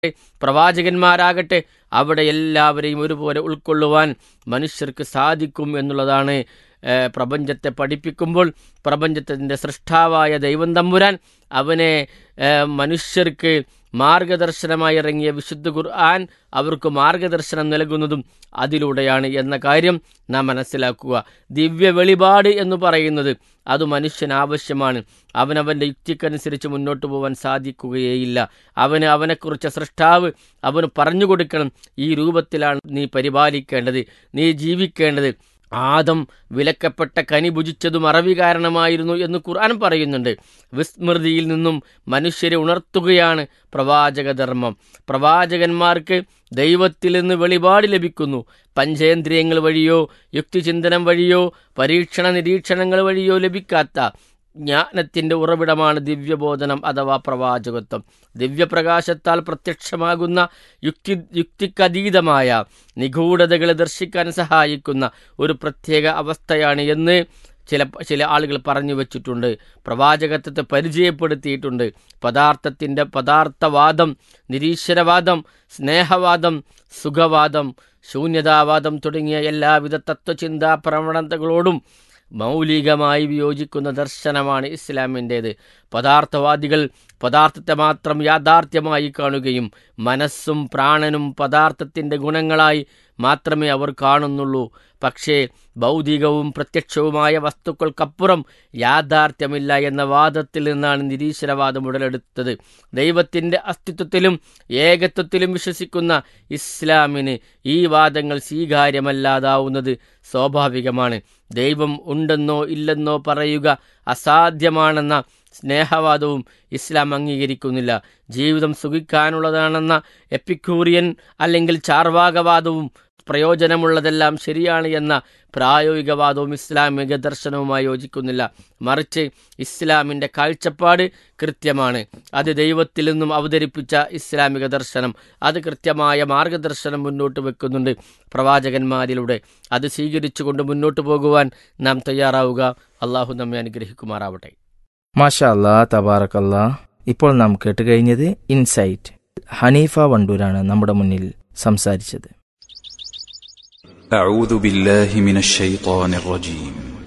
പ്രവാചകന്മാരാകട്ടെ അവിടെ എല്ലാവരെയും ഒരുപോലെ ഉൾക്കൊള്ളുവാൻ മനുഷ്യർക്ക് സാധിക്കും എന്നുള്ളതാണ് ഏഹ്, പ്രപഞ്ചത്തെ പഠിപ്പിക്കുമ്പോൾ പ്രപഞ്ചത്തിൻ്റെ സൃഷ്ടാവായ ദൈവം തമ്പുരാൻ അവനെ ഏഹ്, മനുഷ്യർക്ക് മാർഗദർശനമായി ഇറങ്ങിയ വിശുദ്ധ ഖുർആൻ അവർക്ക് മാർഗദർശനം നൽകുന്നതും അതിലൂടെയാണ് എന്ന കാര്യം നാം മനസ്സിലാക്കുക ദിവ്യ വെളിപാട് എന്ന് പറയുന്നത് അത് മനുഷ്യന് ആവശ്യമാണ് അവനവൻ്റെ യുക്തിക്കനുസരിച്ച് മുന്നോട്ട് പോകാൻ സാധിക്കുകയേയില്ല അവന് അവനെക്കുറിച്ച് സൃഷ്ടാവ് അവന് പറഞ്ഞു കൊടുക്കണം ഈ രൂപത്തിലാണ് നീ പരിപാലിക്കേണ്ടത് നീ ജീവിക്കേണ്ടത് ആദം വിലക്കപ്പെട്ട കനി ഭുജിച്ചതും അറവി കാരണമായിരുന്നു എന്ന് ഖുർആൻ പറയുന്നുണ്ട് വിസ്മൃതിയിൽ നിന്നും മനുഷ്യരെ ഉണർത്തുകയാണ് പ്രവാചകധർമ്മം പ്രവാചകന്മാർക്ക് ദൈവത്തിൽ നിന്ന് വെളിപാട് ലഭിക്കുന്നു പഞ്ചേന്ദ്രിയങ്ങൾ വഴിയോ യുക്തിചിന്തനം വഴിയോ പരീക്ഷണ നിരീക്ഷണങ്ങൾ വഴിയോ ലഭിക്കാത്ത ജ്ഞാനത്തിൻ്റെ ഉറവിടമാണ് ദിവ്യബോധനം അഥവാ പ്രവാചകത്വം ദിവ്യപ്രകാശത്താൽ പ്രത്യക്ഷമാകുന്ന യുക്തി യുക്തിക്കതീതമായ നിഗൂഢതകളെ ദർശിക്കാൻ സഹായിക്കുന്ന ഒരു പ്രത്യേക അവസ്ഥയാണ് എന്ന് ചില ചില ആളുകൾ പറഞ്ഞു വച്ചിട്ടുണ്ട് പ്രവാചകത്വത്തെ പരിചയപ്പെടുത്തിയിട്ടുണ്ട് പദാർത്ഥത്തിൻ്റെ പദാർത്ഥവാദം നിരീശ്വരവാദം സ്നേഹവാദം സുഖവാദം ശൂന്യതാവാദം തുടങ്ങിയ എല്ലാവിധ തത്വചിന്താ പ്രവണതകളോടും മൗലികമായി വിയോജിക്കുന്ന ദർശനമാണ് ഇസ്ലാമിൻ്റേത് പദാർത്ഥവാദികൾ പദാർത്ഥത്തെ മാത്രം യാഥാർത്ഥ്യമായി കാണുകയും മനസ്സും പ്രാണനും പദാർത്ഥത്തിൻ്റെ ഗുണങ്ങളായി മാത്രമേ അവർ കാണുന്നുള്ളൂ പക്ഷേ ഭൗതികവും പ്രത്യക്ഷവുമായ വസ്തുക്കൾക്കപ്പുറം യാഥാർത്ഥ്യമില്ല എന്ന വാദത്തിൽ നിന്നാണ് നിരീശ്വരവാദം ഉടലെടുത്തത് ദൈവത്തിൻ്റെ അസ്തിത്വത്തിലും ഏകത്വത്തിലും വിശ്വസിക്കുന്ന ഇസ്ലാമിന് ഈ വാദങ്ങൾ സ്വീകാര്യമല്ലാതാവുന്നത് സ്വാഭാവികമാണ് ദൈവം ഉണ്ടെന്നോ ഇല്ലെന്നോ പറയുക അസാധ്യമാണെന്ന സ്നേഹവാദവും ഇസ്ലാം അംഗീകരിക്കുന്നില്ല ജീവിതം സുഖിക്കാനുള്ളതാണെന്ന എപ്പിക്കൂറിയൻ അല്ലെങ്കിൽ ചാർവാകവാദവും പ്രയോജനമുള്ളതെല്ലാം ശരിയാണ് എന്ന പ്രായോഗികവാദവും ഇസ്ലാമിക ദർശനവുമായി യോജിക്കുന്നില്ല മറിച്ച് ഇസ്ലാമിൻ്റെ കാഴ്ചപ്പാട് കൃത്യമാണ് അത് ദൈവത്തിൽ നിന്നും അവതരിപ്പിച്ച ഇസ്ലാമിക ദർശനം അത് കൃത്യമായ മാർഗദർശനം മുന്നോട്ട് വെക്കുന്നുണ്ട് പ്രവാചകന്മാരിലൂടെ അത് സ്വീകരിച്ചുകൊണ്ട് മുന്നോട്ട് പോകുവാൻ നാം തയ്യാറാവുക അള്ളാഹു നമ്മെ അനുഗ്രഹിക്കുമാറാവട്ടെ മാഷാ അല്ലാ തബാറക്കല്ലാ ഇപ്പോൾ നാം കേട്ടുകഴിഞ്ഞത് ഇൻസൈറ്റ് ഹനീഫ വണ്ടൂരാണ് നമ്മുടെ മുന്നിൽ സംസാരിച്ചത് أعوذ بالله من الشيطان الرجيم